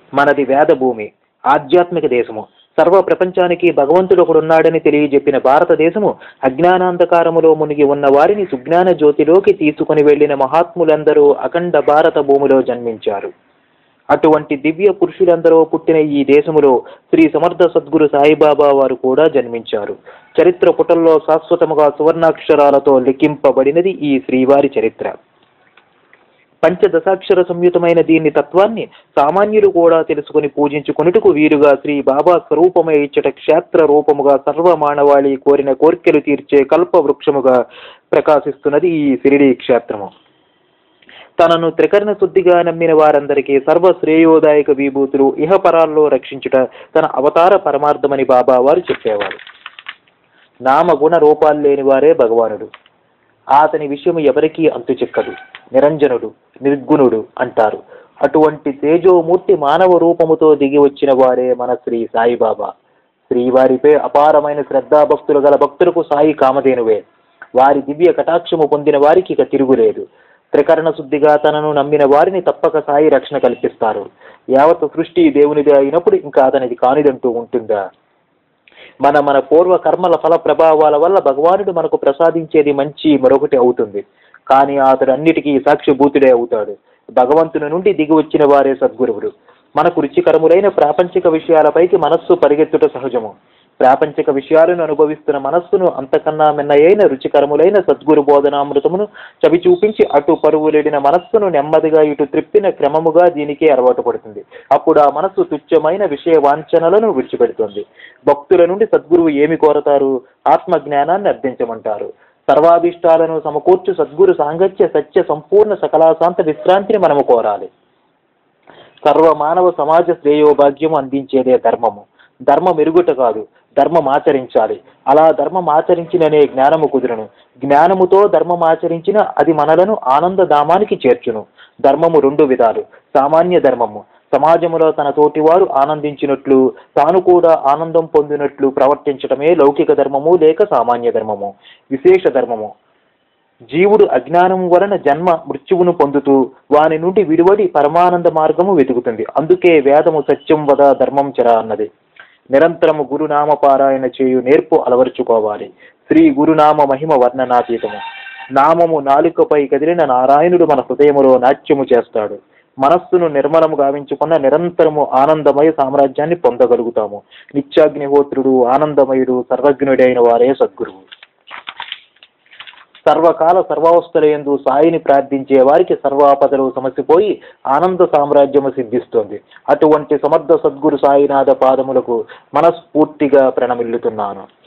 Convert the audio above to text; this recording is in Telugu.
మనది వేద భూమి ఆధ్యాత్మిక దేశము సర్వ ప్రపంచానికి భగవంతుడు ఒకడున్నాడని తెలియజెప్పిన భారతదేశము అజ్ఞానాంధకారములో మునిగి ఉన్న వారిని సుజ్ఞాన జ్యోతిలోకి తీసుకుని వెళ్లిన మహాత్ములందరూ అఖండ భారత భూమిలో జన్మించారు అటువంటి దివ్య పురుషులందరూ పుట్టిన ఈ దేశములో శ్రీ సమర్థ సద్గురు సాయిబాబా వారు కూడా జన్మించారు చరిత్ర పుటల్లో శాశ్వతముగా సువర్ణాక్షరాలతో లిఖింపబడినది ఈ శ్రీవారి చరిత్ర పంచదశాక్షర సంయుతమైన దీని తత్వాన్ని సామాన్యులు కూడా తెలుసుకుని పూజించుకొనుటకు వీరుగా శ్రీ బాబా స్వరూపమై ఇచ్చట క్షేత్ర రూపముగా సర్వ మానవాళి కోరిన కోర్కెలు తీర్చే కల్ప వృక్షముగా ప్రకాశిస్తున్నది ఈ శిరిడి క్షేత్రము తనను త్రికరణ శుద్ధిగా నమ్మిన వారందరికీ సర్వ శ్రేయోదాయక విభూతులు ఇహపరాల్లో రక్షించుట తన అవతార పరమార్థమని బాబా వారు చెప్పేవారు నామ గుణ రూపాలు లేని వారే భగవానుడు అతని విషయం ఎవరికీ అంతు చిక్కదు నిరంజనుడు నిర్గుణుడు అంటారు అటువంటి తేజోమూర్తి మానవ రూపముతో దిగి వచ్చిన వారే మన శ్రీ సాయిబాబా శ్రీవారిపై అపారమైన శ్రద్ధాభక్తులు గల భక్తులకు సాయి కామధేనువే వారి దివ్య కటాక్షము పొందిన వారికి ఇక తిరుగులేదు త్రికరణ శుద్ధిగా తనను నమ్మిన వారిని తప్పక సాయి రక్షణ కల్పిస్తారు యావత్ సృష్టి దేవునిదే అయినప్పుడు ఇంకా అతనిది కానిదంటూ ఉంటుందా మన మన పూర్వ కర్మల ఫల ప్రభావాల వల్ల భగవానుడు మనకు ప్రసాదించేది మంచి మరొకటి అవుతుంది కానీ అతడు అన్నిటికీ సాక్షిభూతుడే అవుతాడు భగవంతుని నుండి దిగి వచ్చిన వారే సద్గురువులు మనకు రుచికరములైన ప్రాపంచిక విషయాలపైకి మనస్సు పరిగెత్తుట సహజము ప్రాపంచిక విషయాలను అనుభవిస్తున్న మనస్సును అంతకన్నా మిన్నయైన రుచికరములైన సద్గురు బోధనామృతమును చవి చూపించి అటు పరువులేడిన మనస్సును నెమ్మదిగా ఇటు త్రిప్పిన క్రమముగా దీనికే అలవాటు పడుతుంది అప్పుడు ఆ మనస్సు తుచ్చమైన విషయ వాంఛనలను విడిచిపెడుతుంది భక్తుల నుండి సద్గురువు ఏమి కోరతారు ఆత్మ జ్ఞానాన్ని అర్థించమంటారు సర్వాభిష్టాలను సమకూర్చు సద్గురు సాంగత్య సత్య సంపూర్ణ సకలాశాంత విశ్రాంతిని మనము కోరాలి సర్వ మానవ సమాజ శ్రేయోభాగ్యము అందించేదే ధర్మము ధర్మం ఎరుగుట కాదు ధర్మం ఆచరించాలి అలా ధర్మం ఆచరించిననే జ్ఞానము కుదురును జ్ఞానముతో ధర్మం ఆచరించిన అది మనలను ఆనందధామానికి చేర్చును ధర్మము రెండు విధాలు సామాన్య ధర్మము సమాజములో తన తోటివారు ఆనందించినట్లు తాను కూడా ఆనందం పొందినట్లు ప్రవర్తించటమే లౌకిక ధర్మము లేక సామాన్య ధర్మము విశేష ధర్మము జీవుడు అజ్ఞానం వలన జన్మ మృత్యువును పొందుతూ వాని నుండి విడివడి పరమానంద మార్గము వెతుకుతుంది అందుకే వేదము సత్యం వద ధర్మం చర అన్నది నిరంతరము గురునామ పారాయణ చేయు నేర్పు అలవరుచుకోవాలి శ్రీ గురునామ మహిమ వర్ణనాతీతము నామము నాలుకపై కదిలిన నారాయణుడు మన హృదయములో నాట్యము చేస్తాడు మనస్సును నిర్మలము గావించుకున్న నిరంతరము ఆనందమయ సామ్రాజ్యాన్ని పొందగలుగుతాము నిత్యాగ్నిహోత్రుడు ఆనందమయుడు సర్వజ్ఞుడైన వారే సద్గురువు సర్వకాల సర్వావస్థలయందు సాయిని ప్రార్థించే వారికి సర్వాపదలు సమసిపోయి ఆనంద సామ్రాజ్యము సిద్ధిస్తుంది అటువంటి సమర్థ సద్గురు సాయినాథ పాదములకు మనస్ఫూర్తిగా ప్రణమిల్లుతున్నాను